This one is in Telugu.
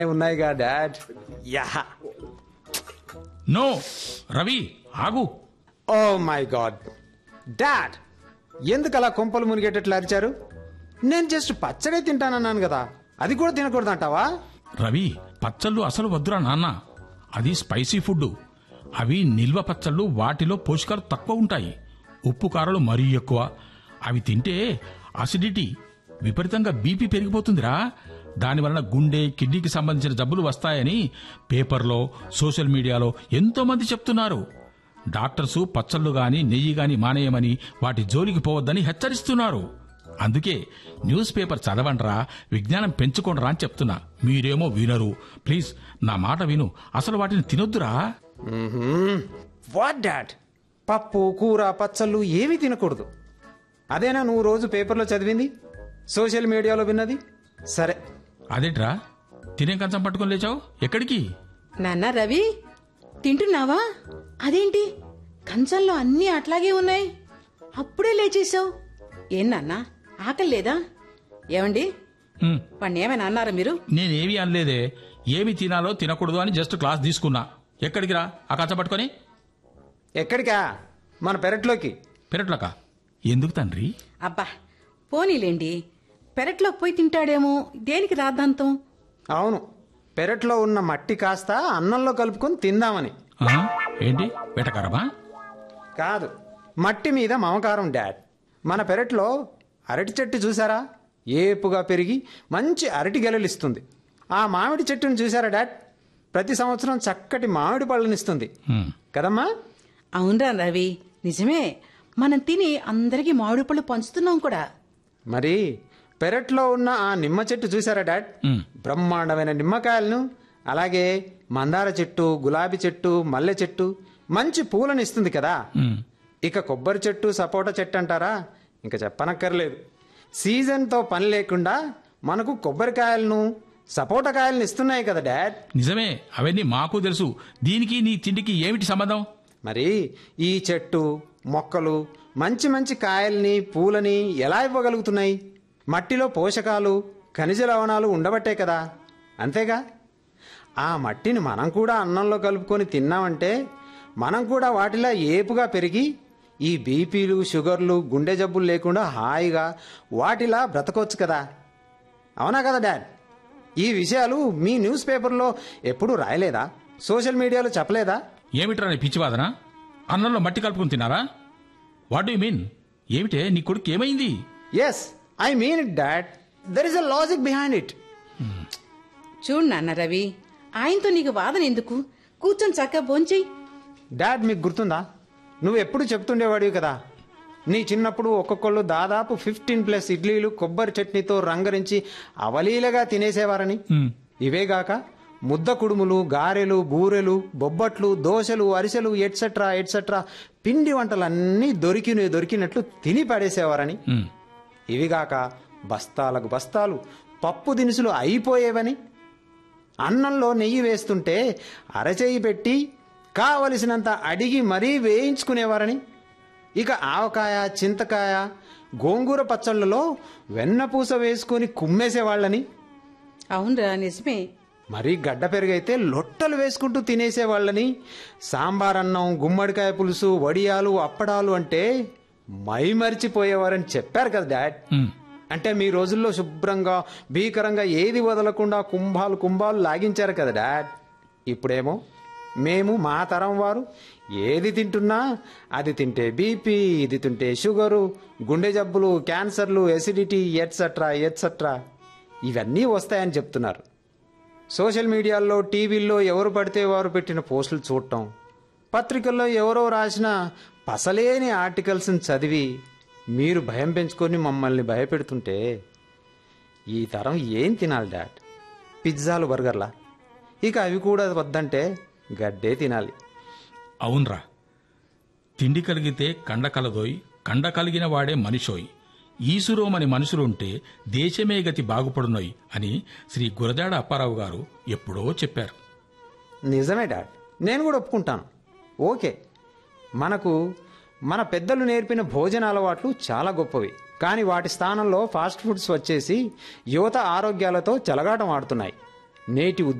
ఉన్నాయిగా డాడ్ యా నో రవి ఆగు ఓ మై గాడ్ డాడ్ ఎందుకు అలా కొంపలు మునిగేటట్లు అరిచారు నేను జస్ట్ పచ్చడే తింటానన్నాను కదా అది కూడా తినకూడదు అంటావా రవి పచ్చళ్ళు అసలు వద్దురా నాన్న అది స్పైసీ ఫుడ్ అవి నిల్వ పచ్చళ్ళు వాటిలో పోషకాలు తక్కువ ఉంటాయి ఉప్పు కారాలు మరీ ఎక్కువ అవి తింటే అసిడిటీ విపరీతంగా బీపీ పెరిగిపోతుందిరా దానివలన గుండె కిడ్నీకి సంబంధించిన జబ్బులు వస్తాయని పేపర్లో సోషల్ మీడియాలో ఎంతో మంది చెప్తున్నారు డాక్టర్స్ పచ్చళ్ళు గాని నెయ్యి గాని మానేయమని వాటి జోలికి పోవద్దని హెచ్చరిస్తున్నారు అందుకే న్యూస్ పేపర్ చదవండ్రా విజ్ఞానం పెంచుకోండిరా అని చెప్తున్నా మీరేమో వినరు ప్లీజ్ నా మాట విను అసలు వాటిని తినొద్దురా వాట్ డాడ్ పప్పు కూర పచ్చళ్ళు ఏమీ తినకూడదు అదేనా నువ్వు రోజు పేపర్లో చదివింది సోషల్ మీడియాలో విన్నది సరే అదేంట్రా తినే కంచం పట్టుకొని లేచావు ఎక్కడికి నాన్న రవి తింటున్నావా అదేంటి కంచంలో అన్నీ అట్లాగే ఉన్నాయి అప్పుడే లేచేసావు ఏం నాన్న ఆకలి లేదా ఏమండి హ్మ్, వాడిని ఏమైనా అన్నారా మీరు నేనేమీ అనలేదే ఏమి తినాలో తినకూడదు అని జస్ట్ క్లాస్ తీసుకున్నా ఎక్కడికి రా ఆ కంచం పట్టుకొని ఎక్కడికా మన పెరట్లోకి పెరట్లక ఎందుకు తండ్రి అబ్బా పోనీలేండి పెరట్లో పోయి తింటాడేమో దేనికి రాద్దాంతం అవును పెరట్లో ఉన్న మట్టి కాస్త అన్నంలో కలుపుకొని తిందామని ఆ, ఏంటి వెటకారమా కాదు మట్టి మీద మమకారం డాడ్ మన పెరట్లో అరటి చెట్టు చూసారా ఏపుగా పెరిగి మంచి అరటి గెలలిస్తుంది ఆ మామిడి చెట్టును చూసారా డాడ్ ప్రతి సంవత్సరం చక్కటి మామిడి పళ్ళనిస్తుంది హ్మ్, కదమ్మా అవునరా రవి నిజమే మనం తిని అందరికీ మామిడి పళ్ళు పంచుతున్నాం కూడా మరి పెరట్లో ఉన్న ఆ నిమ్మ చెట్టు చూసారా డాడ్ హ్మ్. బ్రహ్మాండమైన నిమ్మకాయలను అలాగే మందార చెట్టు గులాబీ చెట్టు మల్లె చెట్టు మంచి పూలను ఇస్తుంది కదా హ్మ్. ఇక కొబ్బరి చెట్టు సపోటా చెట్టు అంటారా ఇంకా చెప్పనక్కర్లేదు సీజన్తో పని లేకుండా మనకు కొబ్బరికాయలను సపోటా కాయలను ఇస్తున్నాయి కదా డాడ్ నిజమే అవన్నీ మాకు తెలుసు దీనికి నీ తిండికి ఏమిటి సంబంధం మరి ఈ చెట్టు మొక్కలు మంచి మంచి కాయల్ని పూలని ఎలా ఇవ్వగలుగుతున్నాయి మట్టిలో పోషకాలు ఖనిజ లవణాలు ఉండబట్టే కదా అంతేగా ఆ మట్టిని మనం కూడా అన్నంలో కలుపుకొని తిన్నామంటే మనం కూడా వాటిలా ఏపుగా పెరిగి ఈ బీపీలు షుగర్లు గుండె జబ్బులు లేకుండా హాయిగా వాటిలా బ్రతకొచ్చు కదా అవునా కదా డాడ్ ఈ విషయాలు మీ న్యూస్ పేపర్లో ఎప్పుడూ రాయలేదా సోషల్ మీడియాలో చెప్పలేదా ఏమిట్రా నీ పిచ్చివాదన అన్నంలో మట్టి కలుపుకుని తిన్నారా వాట్ యు మీన్ ఏమిటే నీ కొడుకు ఏమైంది yes I mean it dad there is a logic behind it చూడు నాన్న రవి ఆయనతో నీకు వాదన ఎందుకు కూర్చొని చక్కగా భోంచేయి డాడ్ మీకు గుర్తుందా నువ్వు ఎప్పుడు చెప్తుండేవాడివి కదా నీ చిన్నప్పుడు ఒక్కొక్కళ్ళు దాదాపు ఫిఫ్టీన్ ప్లస్ ఇడ్లీలు కొబ్బరి చట్నీతో రంగరించి అవలీలగా తినేసేవారని హ్మ్. ఇవేగాక ముద్ద కుడుములు గారెలు బూరెలు బొబ్బట్లు దోశలు అరిసెలు ఎట్సెట్రా ఎట్సెట్రా పిండి వంటలన్నీ దొరికిన దొరికినట్లు తిని పడేసేవారని హ్మ్. ఇవిగాక బస్తాలకు బస్తాలు పప్పు దినుసులు అయిపోయేవని అన్నంలో నెయ్యి వేస్తుంటే అరచేయి పెట్టి కావలసినంత అడిగి మరీ వేయించుకునేవారని ఇక ఆవకాయ చింతకాయ గోంగూర పచ్చళ్ళలో వెన్నపూస వేసుకొని కుమ్మేసేవాళ్ళని అవునరా నిజమే మరీ గడ్డ పెరుగైతే లొట్టలు వేసుకుంటూ తినేసేవాళ్ళని సాంబార్ అన్నం గుమ్మడికాయ పులుసు వడియాలు అప్పడాలు అంటే మై మరిచిపోయేవారని చెప్పారు కదా డాడ్ హ్మ్. అంటే మీ రోజుల్లో శుభ్రంగా భీకరంగా ఏది వదలకుండా కుంభాలు కుంభాలు లాగించారు కదా డాడ్ ఇప్పుడేమో మేము మా తరం వారు ఏది తింటున్నా అది తింటే బీపీ ఇది తింటే షుగరు గుండె జబ్బులు క్యాన్సర్లు ఎసిడిటీ ఎట్సట్రా ఎట్సట్రా ఇవన్నీ వస్తాయని చెప్తున్నారు సోషల్ మీడియాల్లో టీవీల్లో ఎవరు పడితే వారు పెట్టిన పోస్టులు చూడటం పత్రికల్లో ఎవరో రాసిన పసలేని ఆర్టికల్స్ని చదివి మీరు భయం పెంచుకొని మమ్మల్ని భయపెడుతుంటే ఈ తరం ఏం తినాలి డాడ్ పిజ్జాలు బర్గర్లా ఇక అవి కూడా వద్దంటే గడ్డే తినాలి అవునరా తిండి కలిగితే కండ కలదోయ్ కండ కలిగిన వాడే మనిషోయ్ ఈసురోమని మనుషులుంటే దేశమే గతి బాగుపడునోయ్ అని శ్రీ గురజాడ అప్పారావు గారు ఎప్పుడో చెప్పారు నిజమే డాడ్ నేను కూడా ఒప్పుకుంటాను ఓకే మనకు మన పెద్దలు నేర్పిన భోజన అలవాట్లు చాలా గొప్పవి కానీ వాటి స్థానంలో ఫాస్ట్ ఫుడ్స్ వచ్చేసి యువత ఆరోగ్యాలతో చెలగాటం ఆడుతున్నాయి నేటి